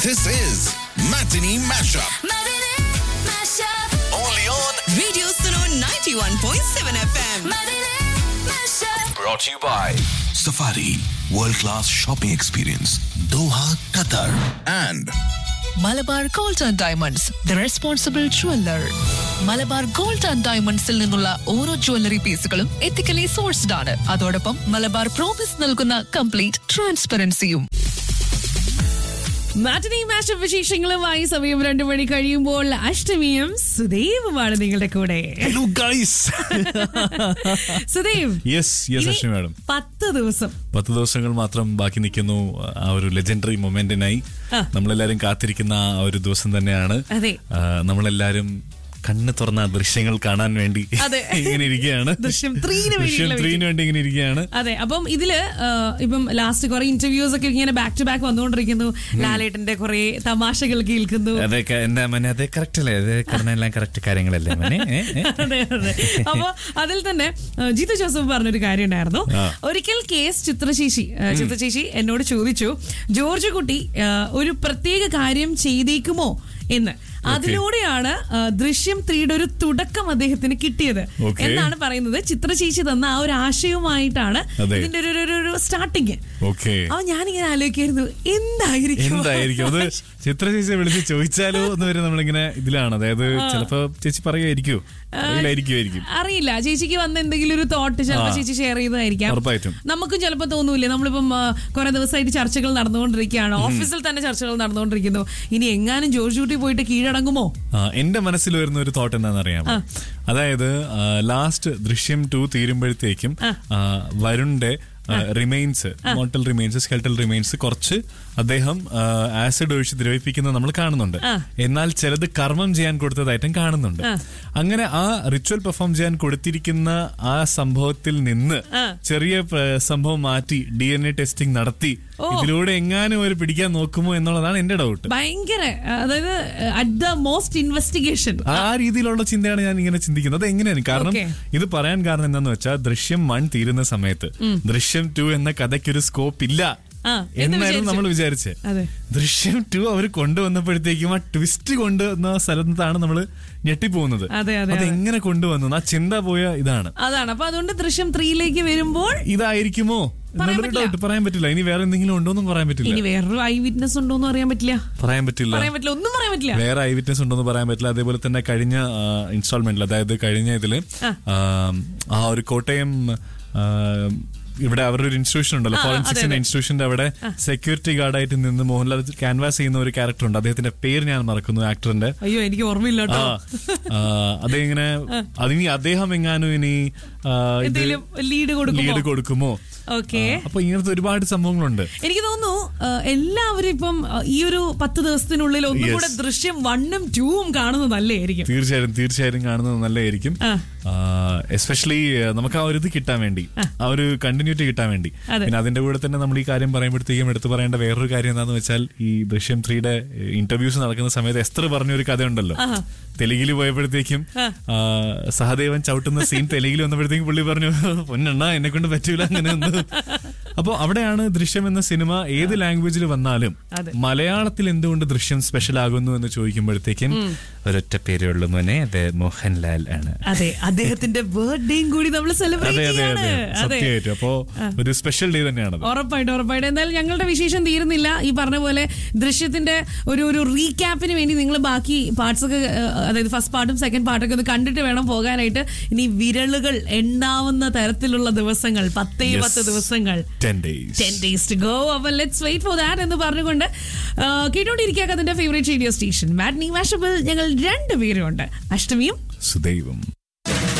This is Matinee Mashup. Matinee Mashup. Only on. Radio Suno 91.7 FM. Matinee Mashup. Brought to you by Safari World Class Shopping Experience, Doha, Qatar. And Malabar gold and diamonds the responsible jeweller Malabar gold and ഡയമണ്ട്സിൽ നിന്നുള്ള ഓരോ jewellery പീസുകളും ethically sourced ആണ് അതോടൊപ്പം Malabar promise നൽകുന്ന complete ട്രാൻസ്പെറൻസിയും matinee mashup വിശേഷങ്ങളുമായി സമയം രണ്ടു മണി കഴിയുമ്പോൾ അഷ്ടമിയും സുദേവുമാണ് നിങ്ങളുടെ കൂടെ hello guys Sudev yes yes ഇനി അശ്വിനി മാഡം പത്ത് ദിവസം പത്ത് ദിവസങ്ങൾ മാത്രം ബാക്കി നിൽക്കുന്നു ആ ഒരു ലെജൻഡറി മൊമെന്റിനായി ആ. നമ്മളെല്ലാരും കാത്തിരിക്കുന്ന ആ ഒരു ദിവസം തന്നെയാണ് അതെ. ആ, നമ്മളെല്ലാരും കണ്ണ് തുറന്ന ആ ദൃശ്യങ്ങൾ കാണാൻ വേണ്ടി അതെ. ഇങ്ങനെ ഇരിക്കുകയാണ് ദൃശ്യം ത്രീന് ദൃശ്യം വേണ്ടിയുള്ള ത്രീന് വേണ്ടി ഇങ്ങനെ ഇരിക്കുകയാണ് അതെ അപ്പം ഇതില് ആ, ഇപ്പം ലാസ്റ്റ് കുറെ ഇന്റർവ്യൂസ് ഒക്കെ ഇങ്ങനെ ബാക്ക് ടു ബാക്ക് വന്നുകൊണ്ടിരിക്കുന്നു ലാലേട്ടന്റെ കുറെ തമാശകൾ കേൾക്കുന്നു അതൊക്കെ എന്റെ മനെ അതെ കറക്റ്റ് അല്ലേ അത് പറഞ്ഞെല്ലാം കറക്റ്റ് കാര്യങ്ങളല്ലേ മനെ ഏ, ഏ? അതെ അതെ അപ്പൊ അതിൽ തന്നെ ആ, ജിത്തു ജോസഫ് പറഞ്ഞൊരു കാര്യം ഉണ്ടായിരുന്നു ആ. ഒരിക്കൽ കേസ് ചിത്രശേഷി ആ, ചിത്രശേഷി എന്നോട് ചോദിച്ചു ജോർജ് കുട്ടി ആ, ഒരു പ്രത്യേക കാര്യം ചെയ്തേക്കുമോ എന്ന് അതിലൂടെയാണ് ആ, ദൃശ്യം ത്രീയുടെ ഒരു തുടക്കം അദ്ദേഹത്തിന് കിട്ടിയത് Okay. എന്നാണ് പറയുന്നത് ചിത്രശേഷി തന്ന ആ ഒരു ആശയവുമായിട്ടാണ് അതെ. ഇതിന്റെ ഒരു- ഒരു ഒരു സ്റ്റാർട്ടിങ് ഓക്കെ അപ്പൊ ഞാനിങ്ങനെ ആലോചിക്കായിരുന്നു എന്തായിരിക്കും എന്തായിരിക്കും അത് ചിത്ര ചേച്ചിയെ വിളിച്ച് ചോദിച്ചാലോ എന്ന് വരെ നമ്മളിങ്ങനെ ഇതിലാണ് അതായത് ചിലപ്പോ ചേച്ചി പറയുമായിരിക്കോ അറിയില്ലായിരിക്കും അറിയില്ല ചേച്ചിക്ക് വന്ന എന്തെങ്കിലും ഒരു തോട്ട് ചിലപ്പോ ആ. ചേച്ചി ഷെയർ ചെയ്തതായിരിക്കാം ഉറപ്പായിട്ടും. നമുക്കും ചിലപ്പോ തോന്നൂലേ നമ്മളിപ്പം ആ, കുറെ ദിവസമായിട്ട് ചർച്ചകൾ നടന്നുകൊണ്ടിരിക്കുകയാണ് ഓഫീസിൽ തന്നെ ചർച്ചകൾ നടന്നുകൊണ്ടിരിക്കുന്നു ഇനി എങ്ങാനും ജോർജ് കുട്ടി പോയിട്ട് കീഴടങ്ങുമോ ആ, എന്റെ മനസ്സിൽ വരുന്ന ഒരു തോട്ട് എന്താണെന്ന് അറിയാമോ അതായത് ലാസ്റ്റ് ദൃശ്യം ടു തീരുമ്പോഴത്തേക്കും ആ, വരുണിന്റെ remains mortal remains skeletal remains കുറച്ച് അദ്ദേഹം ആസിഡ് ഒഴിച്ച് ദ്രവിപ്പിക്കുന്നത് നമ്മൾ കാണുന്നുണ്ട് എന്നാൽ ചിലത് കർമ്മം ചെയ്യാൻ കൊടുത്തതായിട്ടും കാണുന്നുണ്ട് അങ്ങനെ ആ റിച്വൽ പെർഫോം ചെയ്യാൻ കൊടുത്തിരിക്കുന്ന ആ സംഭവത്തിൽ നിന്ന് ചെറിയ പ- സംഭവം മാറ്റി ഡി എൻ എ ടെസ്റ്റിംഗ് നടത്തി ഇതിലൂടെ എങ്ങാനും അവർ പിടിക്കാൻ നോക്കുമോ എന്നുള്ളതാണ് എന്റെ ഡൗട്ട് ഭയങ്കര അതായത് അറ്റ് ദ മോസ്റ്റ് ഇൻവെസ്റ്റിഗേഷൻ ആ രീതിയിലുള്ള ചിന്തയാണ് ഞാൻ ഇങ്ങനെ ചിന്തിക്കുന്നത് അത് എങ്ങനെയാണ് കാരണം Okay. ഇത് പറയാൻ കാരണം എന്താന്ന് വെച്ചാൽ ദൃശ്യം വൺ തീരുന്ന സമയത്ത് ദൃശ്യം ടു എന്ന കഥയ്ക്കൊരു സ്കോപ്പ് ഇല്ല ആ, എന്ന് എന്നായിരുന്നു നമ്മൾ വിചാരിച്ചു. വിചാരിച്ചത് അതെ. ദൃശ്യം ടു അവർ കൊണ്ടുവന്നപ്പോഴത്തേക്കും ആ ട്വിസ്റ്റ് കൊണ്ടുവന്ന സ്ഥലത്താണ് നമ്മൾ ഞെട്ടിപ്പോകുന്നത് അതെ, അതെ, അത് അതെ. എങ്ങനെ കൊണ്ടുവന്നു ആ ചിന്ത പോയ ഇതാണ് അതാണ് അപ്പൊ അതുകൊണ്ട് ദൃശ്യം ത്രീയിലേക്ക് വരുമ്പോൾ ഇതായിരിക്കുമോ എന്നുള്ളൊരു പറ്റില്ല. ഡൗട്ട് പറയാൻ പറ്റില്ല ഇനി വേറെ എന്തെങ്കിലും ഉണ്ടോന്നും പറയാൻ ഇനി പറ്റില്ല വേറൊരു ഐ വിറ്റ്നസ് ഉണ്ടോന്നും അറിയാൻ പറ്റില്ല പറയാൻ പറ്റില്ല പറയാൻ പറ്റില്ല ഒന്നും പറയാൻ പറ്റില്ല വേറെ ഐ വിറ്റ്നസ് ഉണ്ടെന്ന് പറയാൻ പറ്റില്ല അതേപോലെ തന്നെ കഴിഞ്ഞ ഇൻസ്റ്റാൾമെന്റിൽ അതായത് കഴിഞ്ഞ ഇതില് ആ, ആ ഒരു കോട്ടയം ആ, ഇവിടെ അവരുടെ ഒരു ഇൻസ്റ്റിറ്റ്യൂഷൻ ഉണ്ടല്ലോ ആ, ആ, ഫോറൻസിക്സ് അതെ, അതെ. ഇൻസ്റ്റിറ്റ്യൂഷന്റെ അവിടെ സെക്യൂരിറ്റി ഗാർഡായിട്ട് നിന്ന് മോഹൻലാൽ ക്യാൻവാസ് ചെയ്യുന്ന ഒരു ക്യാരക്ടർ ഉണ്ട് അദ്ദേഹത്തിന്റെ പേര് ഞാൻ മറക്കുന്നു ആക്ടറിന്റെ അയ്യോ എനിക്ക് ഓർമ്മയില്ല ആ കേട്ടോ ആ, അതിങ്ങനെ അതിനി അദ്ദേഹം എങ്ങാനും ഇനി ആ, ഇത് എന്തെങ്കിലും ലീഡ് കൊടുക്കുമോ ലീഡ് കൊടുക്കുമോ ഓക്കെ ആ, അപ്പൊ ഇങ്ങനത്തെ ഒരുപാട് സംഭവങ്ങളുണ്ട് എനിക്ക് തോന്നുന്നു ആ, എല്ലാവരും ഇപ്പം ആ, ഈ ഒരു പത്ത് ദിവസത്തിനുള്ളിൽ ഒന്നും Yes. കൂടെ ദൃശ്യം വണ്ണും ടൂവും കാണുന്നത് നല്ലതായിരിക്കും തീർച്ചയായും തീർച്ചയായും കാണുന്നത് നല്ലതായിരിക്കും ആ. എസ്പെഷ്യലി നമുക്ക് ആ ഒരു ഇത് കിട്ടാൻ വേണ്ടി ആ ഒരു കണ്ടിന്യൂറ്റി കിട്ടാൻ വേണ്ടി അതെ. പിന്നെ അതിന്റെ കൂടെ തന്നെ നമ്മൾ ഈ കാര്യം പറയുമ്പോഴത്തേക്കും എടുത്തു പറയേണ്ട വേറൊരു കാര്യം എന്താണെന്ന് വെച്ചാൽ ഈ ദൃശ്യം ത്രീയുടെ ഇന്റർവ്യൂസ് നടക്കുന്ന സമയത്ത് എസ്തർ പറഞ്ഞ ഒരു കഥയുണ്ടല്ലോ തെലുങ്കില് പോയപ്പോഴത്തേക്കും ആ, സഹദേവൻ ചവിട്ടുന്ന സീൻ തെലുങ്കിൽ വന്നപ്പോഴത്തേക്കും പുള്ളി പറഞ്ഞു പൊന്നെണ്ണ എന്നെ കൊണ്ട് പറ്റൂല അങ്ങനെ ഒന്നും അപ്പൊ അവിടെയാണ് ദൃശ്യം എന്ന സിനിമ ഏത് ലാംഗ്വേജിൽ വന്നാലും അതെ. മലയാളത്തിൽ എന്തുകൊണ്ട് ദൃശ്യം സ്പെഷ്യൽ ആകുന്നു എന്ന് ചോദിക്കുമ്പോഴത്തേക്കും ഒരൊറ്റ പേരേ ഉള്ളൂ മോനെ അത് മോഹൻലാൽ ആണ് അതെ അദ്ദേഹത്തിന്റെ ബർത്ത്ഡേയും കൂടി നമ്മൾ അതെ സെലിബ്രേറ്റ് അതെ ചെയ്യാണ് അതെ അതെ സത്യമായിട്ടും അപ്പോ ഒരു സ്പെഷ്യൽ ഡേ തന്നെയാണത് ഉറപ്പായിട്ടും ഉറപ്പായിട്ടും എന്തായാലും ഞങ്ങളുടെ വിശേഷം തീരുന്നില്ല ഈ പറഞ്ഞ പോലെ ദൃശ്യത്തിന്റെ ഒരു ഒരു റീക്യാപ്പിന് വേണ്ടി നിങ്ങൾ ബാക്കി പാർട്സ് ഒക്കെ ഏഹ്, അതായത് ഫസ്റ്റ് പാർട്ടും സെക്കൻഡ് പാർട്ടൊക്കെ ഒന്ന് കണ്ടിട്ട് വേണം പോകാനായിട്ട് ഇനി വിരലുകൾ എണ്ണാവുന്ന തരത്തിലുള്ള ദിവസങ്ങൾ പത്തേ Yes. പത്ത് ദിവസങ്ങൾ ten days ten days to go അപ്പൊ ലെറ്റ്സ് വെയിറ്റ് ഫോർ ദാറ്റ് എന്ന് പറഞ്ഞുകൊണ്ട് ആ, കേട്ടോണ്ടിരിക്കുക അതിന്റെ favourite radio station matinee mashup ഞങ്ങൾ രണ്ടുപേരും ഉണ്ട് അഷ്ടമിയും സുദൈവം